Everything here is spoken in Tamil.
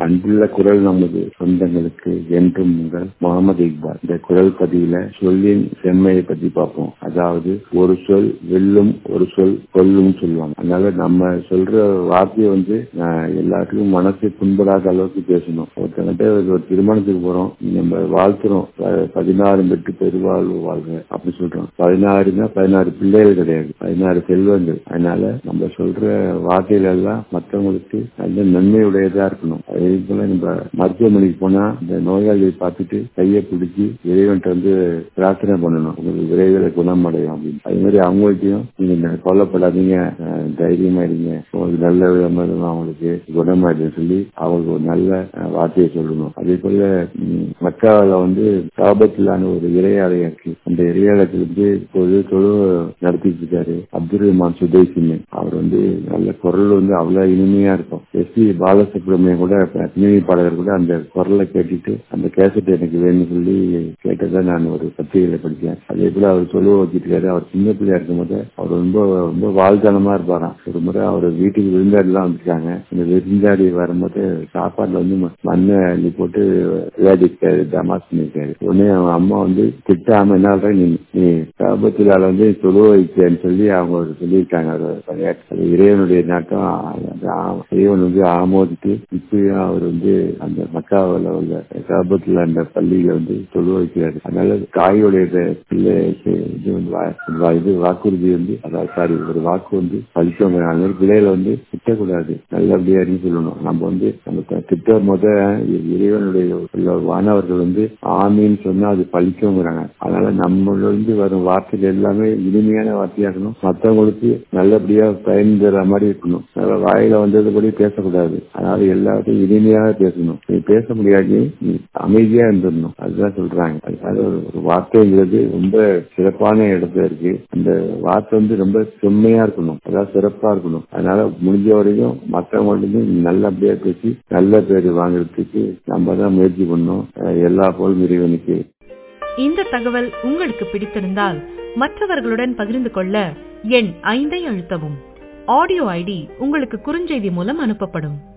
அன்புள்ள குரல் நமது சொந்தங்களுக்கு என்றும் உங்கள் முகமது இக்பால் இந்த குரல் பதிவுல சொல்லின் செம்மையை பத்தி பார்ப்போம் அதாவது ஒரு சொல் வெல்லும் ஒரு சொல் கொல்லும் சொல்லுவாங்க அதனால நம்ம சொல்ற வார்த்தையை வந்து ஆஹ், எல்லாத்துக்கும் மனசு புண்படாத அளவுக்கு பேசணும் ஒருத்தங்கிட்ட ஒரு திருமணத்துக்கு போறோம் நம்ம வாழ்த்துறோம் ப- பதினாறு பெற்று பெருவாழ்வு வாழ்க அப்படி சொல்றோம் பதினாறுனா பதினாறு பிள்ளைகள் கிடையாது பதினாறு செல்வங்கள் அதனால நம்ம சொல்ற வார்த்தைகள் எல்லாம் மற்றவங்களுக்கு நல்ல நன்மையுடையதா இருக்கணும் அதே போல நம்ம மருத்துவமனைக்கு போனா இந்த நோயாளியை பார்த்துட்டு கையை பிடிச்சி இறைவன்ட்ட வந்து பிரார்த்தனை பண்ணணும் உங்களுக்கு விரைவில் குணமடையும் அப்படின்னு அதே மாதிரி அவங்கள்ட்டையும் நீங்க இந்த கவலைப்படாதீங்க அஹ், தைரியமா இருங்க உங்களுக்கு நல்ல விதமா இருக்கும் அவங்களுக்கு குணமாயிடும் சொல்லி அவங்களுக்கு ஒரு நல்ல அஹ், வார்த்தையை சொல்லணும் அதே போல ம், மக்காவில வந்து காபத்திலான ஒரு இறையாலயம் இருக்கு அந்த இறையாலயத்திலிருந்து இப்போது தொழு நடத்திட்டு இருக்காரு அப்துல் ரஹ்மான் சுதேசின்னு அவர் வந்து நல்ல குரல் வந்து அவ்வளவு இனிமையா இருக்கும் எஸ் பி பாலசுப்ரமணியம் கூட பின்னணி பாடகர் கூட அந்த குரலை கேட்டுட்டு அந்த கேசட் எனக்கு வேணும்னு சொல்லி கேட்டதை நான் ஒரு பத்திரிகையில படிச்சேன் அதே போல அவர் சொல்லுவ வச்சிருக்காரு அவர் சின்ன பிள்ளையா இருக்கும்போது அவர் ரொம்ப ரொம்ப வாழ்த்தனமா இருப்பாராம் ஒரு முறை அவர் வீட்டுக்கு விருந்தாடி எல்லாம் வந்திருக்காங்க அந்த விருந்தாடி வரும்போது சாப்பாடுல வந்து ம- மண்ணை அள்ளி போட்டு விளையாடிருக்காரு தமாஸ் பண்ணிருக்காரு உடனே அவன் அம்மா வந்து திட்டாம என்ன பண்ற, நீ நீ சாபத்திலால வந்து தொழுவ வைச்சேன்னு சொல்லி அவங்க ஒரு சொல்லியிருக்காங்க ஒரு விளையாட்டு அது இறைவனுடைய நாட்டம் அது ஆ- இறைவன் வந்து ஆமோதித்து இப்பயும் அவர் வந்து அந்த மக்காவில் உள்ள சாபத்தில் அந்த பள்ளியில வந்து தொழுவ வைக்கிறாரு அதனால தாயோடைய பிள்ளை இது வந்து வா- வா- இது வாக்குறுதி வந்து அதாவது சாரி ஒரு வாக்கு வந்து பழிச்சவங்க அதனால பிள்ளைகளை வந்து திட்டக்கூடாது நல்லபடியா இருந்து சொல்லணும் நம்ம வந்து நம்ம த- திட்டம் முத இறைவனுடைய உள்ள வானவர்கள் வந்து ஆமின்னு சொன்னா அது பழிக்கவங்கிறாங்க அதனால நம்மள இருந்து வரும் வார்த்தைகள் எல்லாமே இனிமையான வார்த்தையா இருக்கணும் மற்றவங்களுக்கு நல்லபடியா பயன் தர மாதிரி இருக்கணும் அதனால வாயில வந்ததுபடி பேசக்கூடாது அதனால எல்லாத்தையும் இனிமையாக பேசணும் நீ பேச முடியாது நீ அமைதியா இருந்துடணும் அதுதான் சொல்றாங்க அதனால ஒரு வார்த்தைங்கிறது ரொம்ப சிறப்பான இடத்துல இருக்கு அந்த வார்த்தை வந்து ரொம்ப செம்மையா இருக்கணும் அதாவது சிறப்பா இருக்கணும் அதனால முடிஞ்ச வரைக்கும் மற்றவங்கள்ட்ட நல்லபடியா பேசி நல்ல பேர் வாங்குறதுக்கு நம்ம தான் முயற்சி பண்ணணும் அஹ் எல்லா போலும் இறைவனுக்கு இந்த தகவல் உங்களுக்கு பிடித்திருந்தால் மற்றவர்களுடன் பகிர்ந்து கொள்ள எண் ஐந்தை அழுத்தவும் ஆடியோ ஐடி உங்களுக்கு குறுஞ்செய்தி மூலம் அனுப்பப்படும்